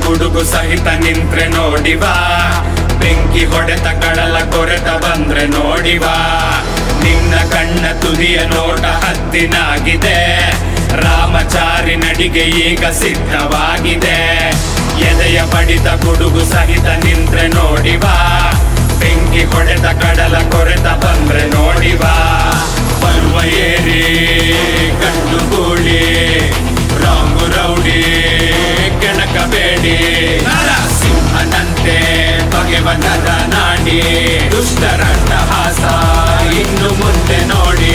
ಗುಡುಗು ಸಹಿತ ನಿಂತ್ರೆ ನೋಡಿವಾ ಬೆಂಕಿ ಹೊಡೆತ ಕಡಲ ಕೊರೆತ ಬಂದ್ರೆ ನೋಡಿವಾ ನಿನ್ನ ಕಣ್ಣ ತುದಿಯ ನೋಟ ಹದ್ದಿನಾಗಿದೆ ರಾಮಚಾರಿ ನಡಿಗೆ ಈಗ ಸಿದ್ಧವಾಗಿದೆ ಎದೆಯ ಬಡಿತ ಗುಡುಗು ಸಹಿತ ನಿಂತ್ರೆ ನೋಡಿವಾ ಬೆಂಕಿ ಹೊಡೆತ ಕಡಲ ಕೊರೆತ ಬಂದ್ರೆ ನೋಡಿವಾ ಬರುವ ಏರಿ ಗಂಡು ಗೂಳಿ ರಾಂಗು ರೌಡಿ ಕೆಣಕಬೇಡಿ ನರಸಿಂಹನಂತೆ ಬಗೆವ ನರ ನಾಡಿ ದುಷ್ಟರಟ್ಟಹಾಸ ಇನ್ನು ಮುಂದೆ ನೋಡಿ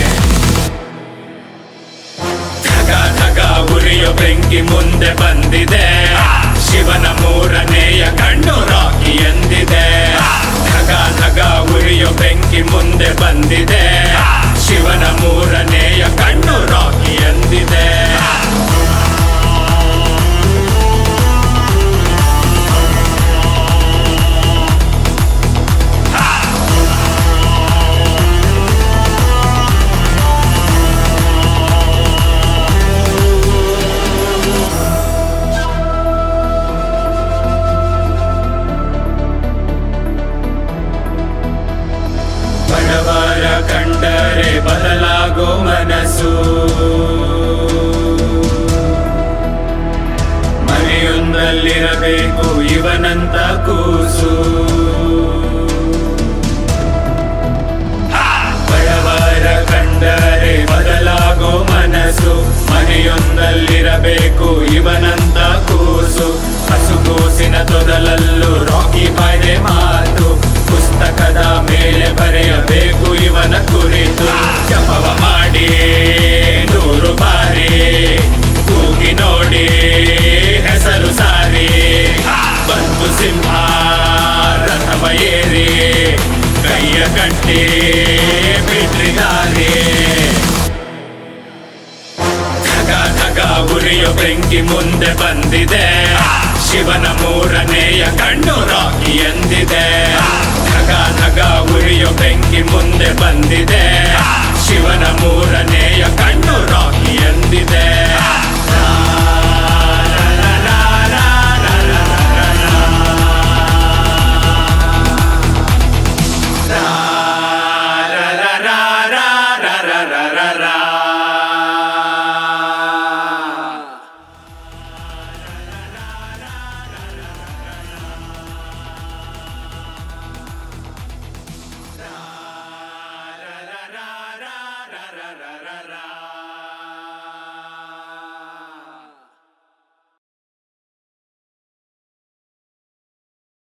ಧಗ ಧಗ ಉರಿಯೋ ಬೆಂಕಿ ಮುಂದೆ ಬಂದಿದೆ ಶಿವನ ಮೂರನೆಯ ಕಣ್ಣು ರಾಕಿ ಎಂದಿದೆ ಧಗ ಧಗ ಉರಿಯೋ ಬೆಂಕಿ ಮುಂದೆ ಬಂದಿದೆ ಶಿವನ ಮೂರನೆಯ ಕಣ್ಣು ರಾಕಿ ಎಂದಿದೆ ಬಡವರ ಕಂಡರೆ ಬದಲಾಗೋ ಮನಸ್ಸು ಮನೆಯೊಂದಲ್ಲಿರಬೇಕು ಇವನಂತ ಕೂಸು ಬಡವರ ಕಂಡರೆ ಬದಲಾಗೋ ಮನಸ್ಸು ಮನೆಯೊಂದಲ್ಲಿರಬೇಕು ಇವನಂತ ಕೂಸು ಹಸುಗೂಸಿನ ತೊದಲಲ್ಲೂ ರಾಕಿ ಬಾಯ್ದೆ ಮಾತು ಪುಸ್ತಕದ ಮೇಲೆ ಬರೆಯಬೇಕು ಇವನ ಕುರಿತು ಜಪವ ಮಾಡಿ ನೂರು ಬಾರಿ ಕೂಗಿ ನೋಡಿ ಹೆಸರು ಸಾರಿ ಬಂತು ಸಿಂಹ ರಥವ ಏರಿ ಕೈಯ ಕಟ್ಟಿ ಬಿಟ್ರಿ ದಾರಿ ಧಗ ಧಗ ಉರಿಯೋ ಬೆಂಕಿ ಮುಂದೆ ಬಂದಿದೆ ಶಿವನ ಮೂರನೆಯ ಕಣ್ಣು ರಾಕಿ ಎಂದಿದೆ ಧಗ ಧಗ ಉರಿಯೋ ಬೆಂಕಿ ಮುಂದೆ ಬಂದಿದೆ ಶಿವನ ಮೂರ